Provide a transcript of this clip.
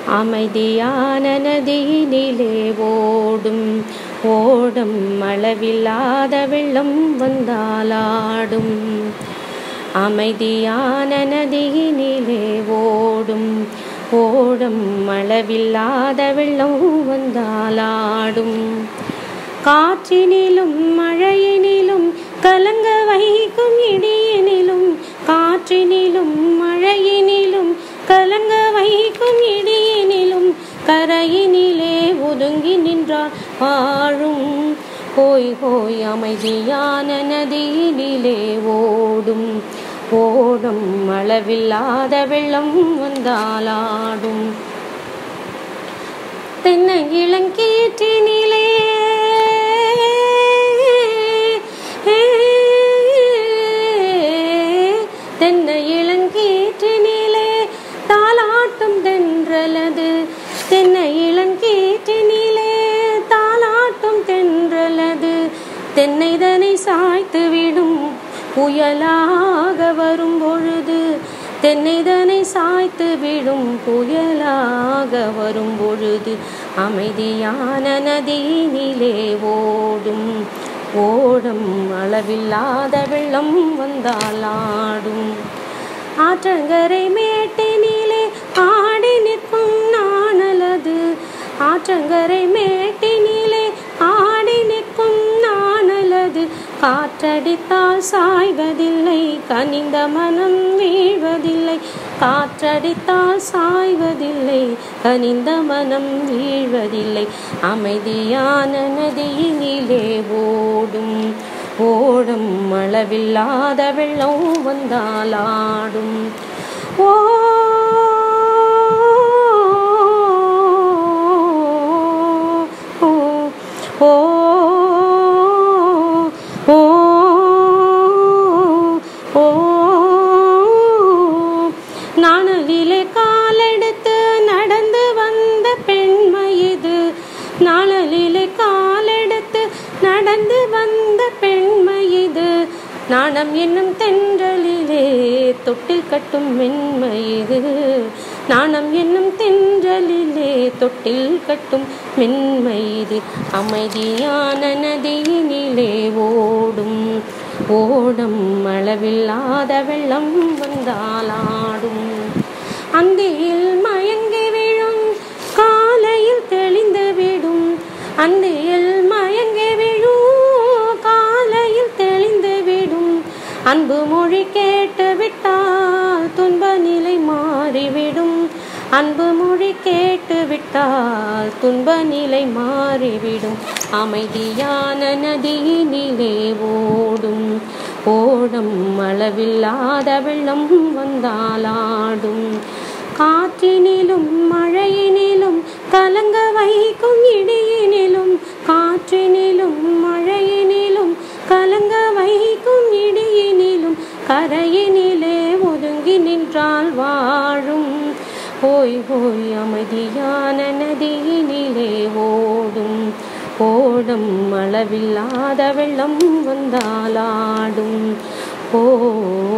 அமைதியான நதியினிலே ஓடும் ஓடம் அளவில்லாத வெள்ளம் வந்தாலாடும் அமைதியான நதியினிலே ஓடும் ஓடம் அளவில்லாத வெள்ளம் வந்தாலாடும் காற்றினிலும் மழையினிலும் கலங்க வைக்கும் இடியினிலும் காற்றினிலும் மழையினிலும் கலங்க வைக்கும் இடியினிலும் கரையினிலே ஒதுங்கி நின்றார் வாழும் ஹோய் ஹோய் அமைதியான நதியினிலே ஓடும் ஓடும் அளவில்லாத வெள்ளம் வந்தாலாடும் தென்னை இளங்கீற்றினிலே தென்னை இளங்கீற்றினிலே தாலாட்டும் தென்றலது தென்னை இளங்கீற்றினிலே தாலாட்டும் தென்றலது தென்னைதனை சாய்த்து விடும் புயலாக வரும் பொழுது தென்னைதனை சாய்த்து விடும் புயலாக வரும் பொழுது அமைதியான நதியினிலே ஓடும் ஓடும் அளவில்லாத வெள்ளம் வந்தாலாடும் ஆற்றங்கரை மேட்டினிலே ஆடி நிற்கும் நாணலது ஆற்றங்கரை மேட்டினிலே ஆடி நிற்கும் நாணலது காற்றடித்தால் சாய்வதில்லை கனிந்த மனம் வீழ்வதில்லை காற்றடித்தால் சாய்வதில்லை கனிந்த மனம் வீழ்வதில்லை அமைதியான நதியினிலே ஓடும் ஓடும் அளவில்லாத வெள்ளம் வந்தாலாடும் ஓ ஓ ஓ ஓ ஓ நாணலிலே காலெடுத்து நடந்து வந்த பெண்மை இது நாணலிலே காலெடுத்து நடந்து வந்த பெண்மை இது நாணம் என்னும் தென்றலிலே தொட்டில் கட்டும் மென்மை இது நாணம் என்னும் தென்றலிலே தொட்டில் கட்டும் மென்மை இது அமைதியான நதியினிலே ஓடும் ஓடம் அளவில்லாத வெள்ளம் வந்தாலாடும் அந்தியில் மயங்கி விழும் காலையில் தெளிந்து விடும் அந்தியில் மயங்கி விழும் காலையில் தெளிந்து விடும் அன்பு மொழி கேட்டு விட்டால் துன்ப நிலை மாறிவிடும் அன்பு மொழி கேட்டு விட்டால் துன்ப நிலை மாறிவிடும் அமைதியான நதியினிலே ஓடும் ஓடம் அளவில்லாத வெள்ளம் வந்தாலாடும் காற்றினிலும் மழையினிலும் கலங்க வைக்கும் இடியினிலும் காற்றினிலும் மழையினிலும் கலங்க வைக்கும் இடியினிலும் கரையினிலே ஒதுங்கி நின்றால் வாழும் ஓய் ஓய் அமைதியான நதியினிலே ஓடும் ஓடம் அளவில்லாத வெள்ளம் வந்தாலாடும் ஓ